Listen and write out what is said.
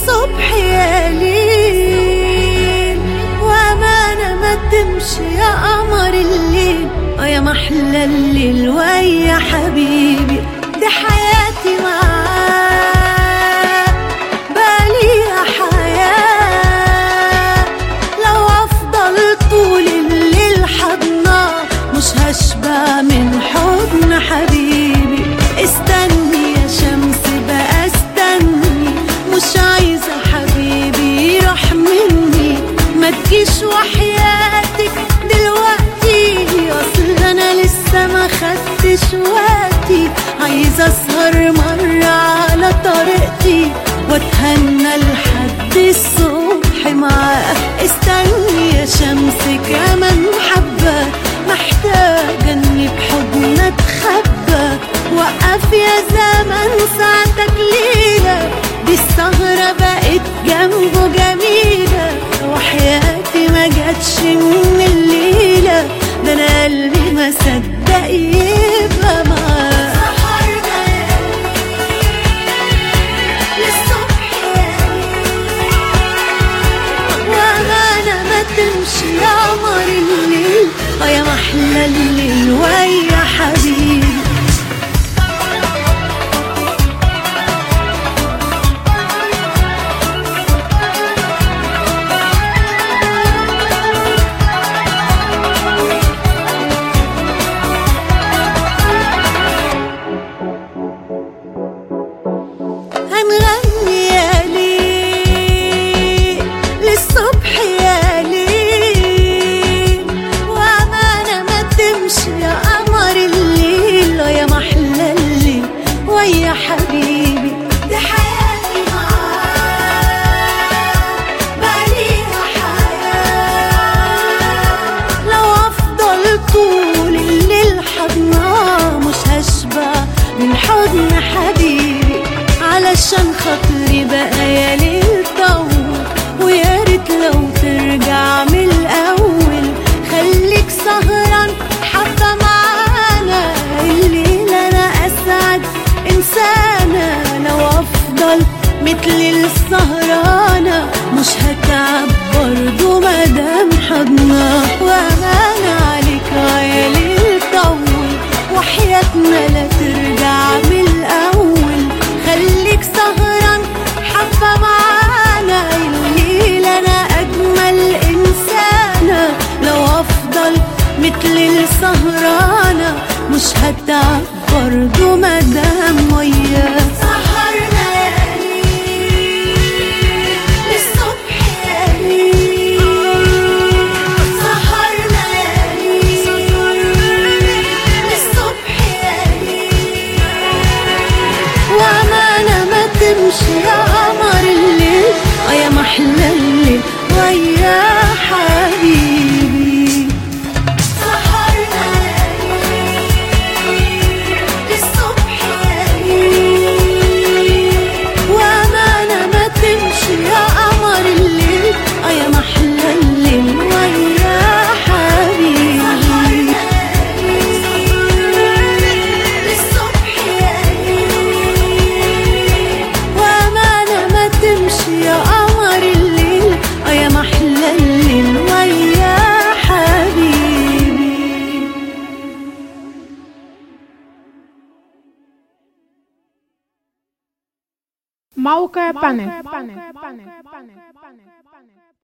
للصبح يا ليل وامانة ما تمشي يا قمر الليل اه يا محلى الليل ويا حبيبي دي حياتي معاك بقاليها حياة لو أفضل طول الليل حضنا مش هشبع من حضن حبيبي استني يا شمس بقى استني مش عايزة حبيبي يروح مني ما تجيش وحياتك دلوقتي اصل انا لسه ما خدتش وقتي عايزة اسهر مرة على طريقتي واتهنى لحد الصبح معاه استني يا شمس كمان حبة محتاجة اني بحضن اتخبى وقف يا زمن ساعتك ليلة دي السهرة بقت جنبه جميلة وحياتي ما جاتش من الليلة ده انا قلبي ما صدق يبقى معاه سهرنا للصبح وامانة ما تمشي يا قمر الليل اه يا محلى الليل ويا حبيبي هنغني يا ليل للصبح يا ليل وأمانة ما تمشي يا قمر الليل يا محلى الليل ويا حبيبي دي حياتي معاك بقاليها حياة لو أفضل طول الليل حضناه مش هشبع من حضن حبيبي علشان خاطري بقى يا ليل طول ويا ريت لو ترجع من الأول خليك سهران حتى معانا الليل أنا أسعد إنسانة لو أفضل مثل السهرانة مش هتعب برضو مادام حضنا وأمانة عليك يا ليل طول وحياتنا لا ترجع من الأول خليك سهران حبة معانا الليل أنا أجمل إنسانة لو أفضل مثل السهرانة مش هتعب برضو مادام وياك سهرنا يا ليل للصبح يا ليل سهرنا يا ليل للصبح يا ليل وأمانة ما تمشي يا قمر الليل اه يا محلى الليل ويا حبيبي سهرنا يا ليل للصبح يا ليل وأمانة ما تمشي يا قمر الليل اه يا محلى الليل ويا حبيبي للصبح يا ليل وأمانة ما تمشي يا قمر الليل اه يا محلى الليل ويا حبيبي موقع بانل